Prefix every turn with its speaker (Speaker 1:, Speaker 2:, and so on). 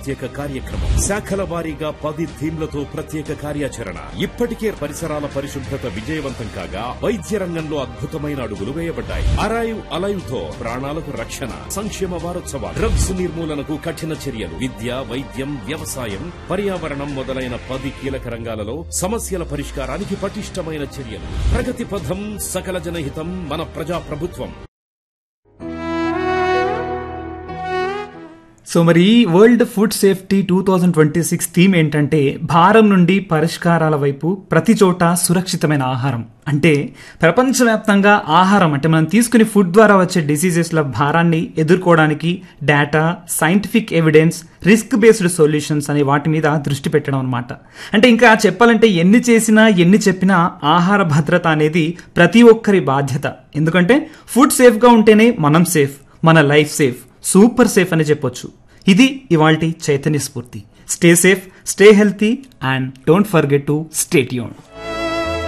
Speaker 1: ప్రత్యేక కార్యక్రమం శాఖల వారీగా పది థీమ్లతో ప్రత్యేక కార్యాచరణ ఇప్పటికే పరిసరాల పరిశుభ్రత విజయవంతం కాగా వైద్య రంగంలో అద్భుతమైన అడుగులు వేయబడ్డాయి అరైవ్ అలైవ్ తో ప్రాణాలకు రక్షణ సంక్షేమ వారోత్సవాలు డ్రగ్స్ నిర్మూలనకు కఠిన చర్యలు విద్య వైద్యం వ్యవసాయం పర్యావరణం మొదలైన పది కీలక రంగాలలో సమస్యల పరిష్కారానికి పటిష్టమైన చర్యలు ప్రగతి పథం సకల జనహితం మన ప్రజా ప్రభుత్వం
Speaker 2: సో మరి world food safety two thousand twenty six theme ఏంటంటే భారం నుండి పరిష్కారాల వైపు ప్రతి చోట సురక్షితమైన ఆహారం అంటే ప్రపంచవ్యాప్తంగా ఆహారం అంటే మనం తీసుకునే ఫుడ్ ద్వారా వచ్చే డిసీజెస్ల భారాన్ని ఎదుర్కోవడానికి data scientific evidence risk based solutions అనే వాటి మీద దృష్టి పెట్టడం అనమాట అంటే ఇంకా చెప్పాలంటే ఎన్ని చేసినా ఎన్ని చెప్పినా ఆహార భద్రత అనేది ప్రతి ఒక్కరి బాధ్యత ఎందుకంటే ఫుడ్ సేఫ్గా ఉంటేనే మనం సేఫ్ మన లైఫ్ సేఫ్ సూపర్ సేఫ్ అని చెప్పొచ్చు ఇది ఇవాల్టి Chaitanya Spoorthi stay safe stay healthy and don't forget to stay tune